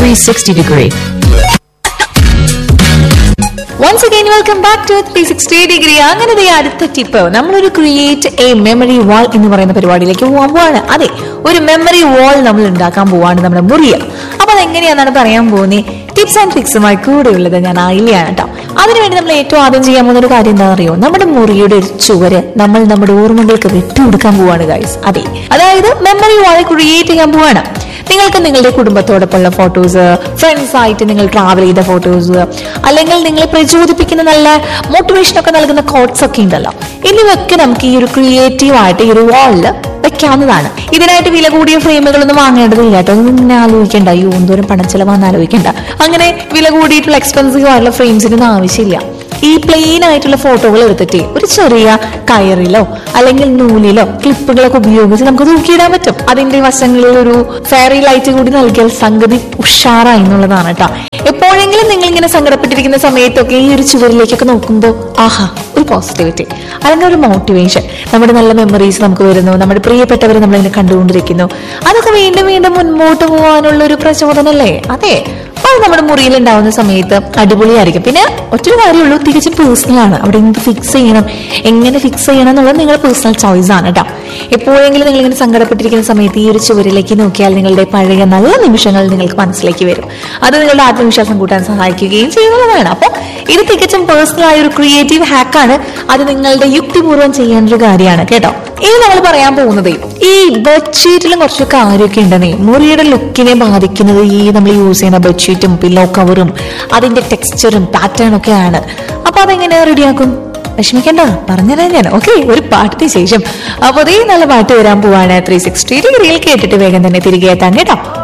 360 degree. Once again welcome back to three sixty degree അങ്ങനെ ദേ അടുത്ത ടിപ്പ് നമ്മളൊരു ക്രിയേറ്റ് എ മെമ്മറി വാൾ എന്ന് പറയുന്ന പരിപാടിയിലേക്ക് പോകാൻ പോവാണ് അതെ ഒരു മെമ്മറി വാൾ നമ്മൾ ഉണ്ടാക്കാൻ പോവാണ് നമ്മുടെ മുറിയിൽ അപ്പൊ അതെങ്ങനെയാണെന്നാണ് പറയാൻ പോകുന്നത് ടിപ്സ് ആൻഡ് ട്രിക്സുമായി കൂടെ ഉള്ളത് ഞാൻ ആയില്ലാണ് കേട്ടോ അതിനുവേണ്ടി നമ്മൾ ഏറ്റവും ആദ്യം ചെയ്യാൻ പോകുന്ന ഒരു കാര്യം എന്താണെന്ന് അറിയോ നമ്മുടെ മുറിയുടെ ഒരു ചുവര് നമ്മൾ നമ്മുടെ ഓർമ്മകൾക്ക് വിട്ടുകൊടുക്കാൻ പോവാണ് ഗൈസ് അതെ അതായത് മെമ്മറി വാൾ ക്രിയേറ്റ് ചെയ്യാൻ പോവാണ് നിങ്ങൾക്ക് നിങ്ങളുടെ കുടുംബത്തോടൊപ്പമുള്ള ഫോട്ടോസ് ഫ്രണ്ട്സ് ആയിട്ട് നിങ്ങൾ ട്രാവൽ ചെയ്ത ഫോട്ടോസ് അല്ലെങ്കിൽ നിങ്ങളെ പ്രചോദിപ്പിക്കുന്ന നല്ല മോട്ടിവേഷൻ ഒക്കെ നൽകുന്ന കോട്ട്സ് ഒക്കെ ഉണ്ടല്ലോ എന്നിവയൊക്കെ നമുക്ക് ഈ ഒരു ക്രിയേറ്റീവ് ആയിട്ട് ഈ ഒരു വാളിൽ വെക്കാവുന്നതാണ് ഇതിനായിട്ട് വില കൂടിയ ഫ്രെയിമുകളൊന്നും വാങ്ങേണ്ടതില്ല കേട്ടോ ഒന്നും ഇങ്ങനെ ആലോചിക്കണ്ട അയ്യോ എന്തോരം പണം ചെലവാന്ന് ആലോചിക്കണ്ട അങ്ങനെ വില കൂടിയിട്ടുള്ള എക്സ്പെൻസീവ് ആയിട്ടുള്ള ഫ്രെയിംസിനൊന്നും ആവശ്യമില്ല ഈ പ്ലെയിൻ ആയിട്ടുള്ള ഫോട്ടോകൾ എടുത്തിട്ട് ഒരു ചെറിയ കയറിലോ അല്ലെങ്കിൽ നൂലിലോ ക്ലിപ്പുകളൊക്കെ ഉപയോഗിച്ച് നമുക്ക് തൂക്കിയിടാൻ പറ്റും അതിന്റെ വശങ്ങളിൽ ഒരു ഫെയറി ലൈറ്റ് കൂടി നൽകിയാൽ സംഗതി ഉഷാറായി എന്നുള്ളതാണ് കേട്ടോ എപ്പോഴെങ്കിലും നിങ്ങൾ ഇങ്ങനെ സങ്കടപ്പെട്ടിരിക്കുന്ന സമയത്തൊക്കെ ഈ ഒരു ചുവരിലേക്കൊക്കെ നോക്കുമ്പോൾ ആഹാ ഒരു പോസിറ്റിവിറ്റി അല്ലെങ്കിൽ ഒരു മോട്ടിവേഷൻ നമ്മുടെ നല്ല മെമ്മറീസ് നമുക്ക് വരുന്നു നമ്മുടെ പ്രിയപ്പെട്ടവരെ നമ്മളിങ്ങനെ കണ്ടുകൊണ്ടിരിക്കുന്നു അതൊക്കെ വീണ്ടും വീണ്ടും മുൻപോട്ട് പോകാനുള്ള ഒരു പ്രചോദനമല്ലേ അതെ അത് നമ്മുടെ മുറിയിൽ ഉണ്ടാവുന്ന സമയത്ത് അടിപൊളിയായിരിക്കും പിന്നെ ഒറ്റൊരു കാര്യമുള്ളൂ തികച്ചും പേഴ്സണൽ ആണ് അവിടെ എന്ത് ഫിക്സ് ചെയ്യണം എങ്ങനെ ഫിക്സ് ചെയ്യണം എന്നുള്ളത് നിങ്ങളുടെ പേഴ്സണൽ ചോയ്സ് ആണ് കേട്ടോ എപ്പോഴെങ്കിലും നിങ്ങൾ ഇങ്ങനെ സങ്കടപ്പെട്ടിരിക്കുന്ന സമയത്ത് ഈ ഒരു ചുവരിലേക്ക് നോക്കിയാൽ നിങ്ങളുടെ പഴയ നല്ല നിമിഷങ്ങൾ നിങ്ങൾക്ക് മനസ്സിലേക്ക് വരും അത് നിങ്ങളുടെ ആത്മവിശ്വാസം കൂട്ടാൻ സഹായിക്കുകയും ചെയ്യുന്നതാണ് അപ്പോൾ ഇത് തികച്ചും പേഴ്സണൽ ആയ ഒരു ക്രിയേറ്റീവ് ഹാക്കാണ് അത് നിങ്ങളുടെ യുക്തിപൂർവ്വം ചെയ്യേണ്ട ഒരു കാര്യമാണ് കേട്ടോ ഇനി നമ്മൾ പറയാൻ പോകുന്നത് ഈ ബെഡ്ഷീറ്റിലും കുറച്ച് കാര്യമൊക്കെ ഉണ്ടെന്നേ മുറിയുടെ ലുക്കിനെ ബാധിക്കുന്നത് ഈ നമ്മൾ യൂസ് ചെയ്യുന്ന ബെഡ്ഷീറ്റും പില്ലോ കവറും അതിന്റെ ടെക്സ്ചറും പാറ്റേൺ ഒക്കെയാണ് അപ്പൊ അതെങ്ങനെ റെഡിയാക്കും വിഷമിക്കണ്ട പറഞ്ഞുതരാം ഞാൻ ഓക്കെ ഒരു പാട്ടിന് ശേഷം അപ്പൊ അതേ നല്ല പാട്ട് വരാൻ പോവാണ് ത്രീ സിക്സ്റ്റി ഡിഗ്രിയിൽ കേട്ടിട്ട് വേഗം തന്നെ തിരികെ എത്താൻ കേട്ടോ